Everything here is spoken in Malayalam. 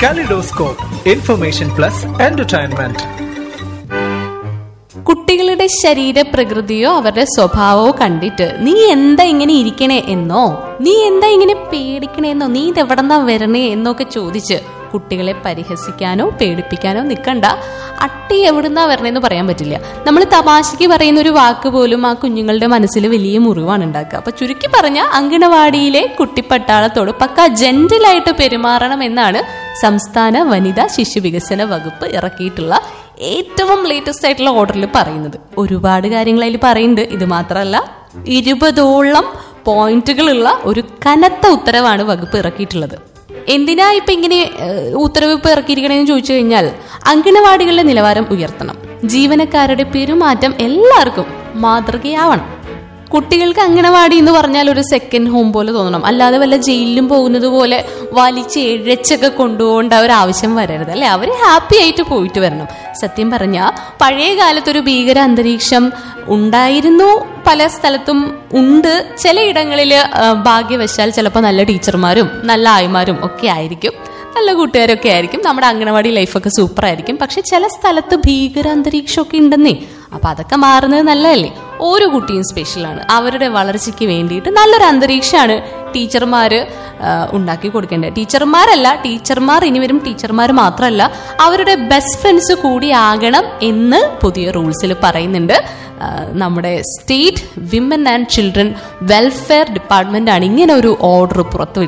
കലിഡോസ്കോപ്പ് ഇൻഫർമേഷൻ പ്ലസ് എന്റർടൈൻമെന്റ് കുട്ടികളുടെ ശരീരപ്രകൃതിയോ അവരുടെ സ്വഭാവമോ കണ്ടിട്ട് നീ എന്താ ഇങ്ങനെ ഇരിക്കണേ എന്നോ നീ എന്താ ഇങ്ങനെ പേടിക്കണേ എന്നോ നീ ഇതെവിടെന്നാ വരണേ എന്നൊക്കെ ചോദിച്ച് കുട്ടികളെ പരിഹസിക്കാനോ പേടിപ്പിക്കാനോ നിൽക്കണ്ട അട്ടി എവിടുന്നാ വരണേന്ന് പറയാൻ പറ്റില്ല നമ്മൾ തമാശയ്ക്ക് പറയുന്ന ഒരു വാക്ക് പോലും ആ കുഞ്ഞുങ്ങളുടെ മനസ്സിൽ വലിയ മുറിവാണ് ഉണ്ടാക്കുക അപ്പൊ ചുരുക്കി പറഞ്ഞ അങ്കണവാടിയിലെ കുട്ടിപ്പട്ടാളത്തോട് പക്ക ജെന്റിലായിട്ട് പെരുമാറണം എന്നാണ് സംസ്ഥാന വനിതാ ശിശു വികസന വകുപ്പ് ഇറക്കിയിട്ടുള്ള ഏറ്റവും ലേറ്റസ്റ്റ് ആയിട്ടുള്ള ഓർഡറിൽ പറയുന്നത് ഒരുപാട് കാര്യങ്ങൾ അതിൽ പറയുന്നുണ്ട് ഇത് മാത്രമല്ല ഇരുപതോളം പോയിന്റുകളുള്ള ഒരു കനത്ത ഉത്തരവാണ് വകുപ്പ് ഇറക്കിയിട്ടുള്ളത് എന്തിനാ ഇപ്പൊ ഇങ്ങനെ ഏഹ്, ഉത്തരവ് ഇപ്പൊ ഇറക്കിയിരിക്കണേന്ന് ചോദിച്ചു കഴിഞ്ഞാൽ അങ്കണവാടികളുടെ നിലവാരം ഉയർത്തണം ജീവനക്കാരുടെ പെരുമാറ്റം എല്ലാവർക്കും മാതൃകയാവണം കുട്ടികൾക്ക് അങ്കണവാടി എന്ന് പറഞ്ഞാൽ ഒരു സെക്കൻഡ് ഹോം പോലെ തോന്നണം അല്ലാതെ വല്ല ജയിലിലും പോകുന്നത് പോലെ വലിച്ച് ഇഴച്ചൊക്കെ കൊണ്ടുപോകേണ്ട ഒരു ആവശ്യം വരരുത് അല്ലെ അവർ ഹാപ്പി ആയിട്ട് പോയിട്ട് വരണം സത്യം പറഞ്ഞാൽ പഴയ കാലത്തൊരു ഭീകര അന്തരീക്ഷം ഉണ്ടായിരുന്നു പല സ്ഥലത്തും ഉണ്ട് ചിലയിടങ്ങളിൽ ഭാഗ്യവശാൽ ചിലപ്പോൾ നല്ല ടീച്ചർമാരും നല്ല ആയിമാരും ഒക്കെ ആയിരിക്കും നല്ല കൂട്ടുകാരൊക്കെ ആയിരിക്കും നമ്മുടെ അംഗനവാടി ലൈഫൊക്കെ സൂപ്പർ ആയിരിക്കും പക്ഷെ ചില സ്ഥലത്ത് ഭീകര അന്തരീക്ഷമൊക്കെ ഉണ്ടെന്നേ അപ്പൊ അതൊക്കെ മാറുന്നത് നല്ലതല്ലേ ഓരോ കുട്ടിയും സ്പെഷ്യലാണ് അവരുടെ വളർച്ചയ്ക്ക് വേണ്ടിയിട്ട് നല്ലൊരു അന്തരീക്ഷമാണ് ടീച്ചർമാര് ആ, ഉണ്ടാക്കി കൊടുക്കേണ്ടത് ടീച്ചർമാരല്ല ടീച്ചർമാർ ഇനി വരും ടീച്ചർമാർ മാത്രമല്ല അവരുടെ ബെസ്റ്റ് ഫ്രണ്ട്സ് കൂടി ആകണം എന്ന് പുതിയ റൂൾസിൽ പറയുന്നുണ്ട് ആ, നമ്മുടെ state women and children welfare department ആണ് ഇങ്ങനെ ഒരു ഓർഡർ പുറത്തുവിട്ടത്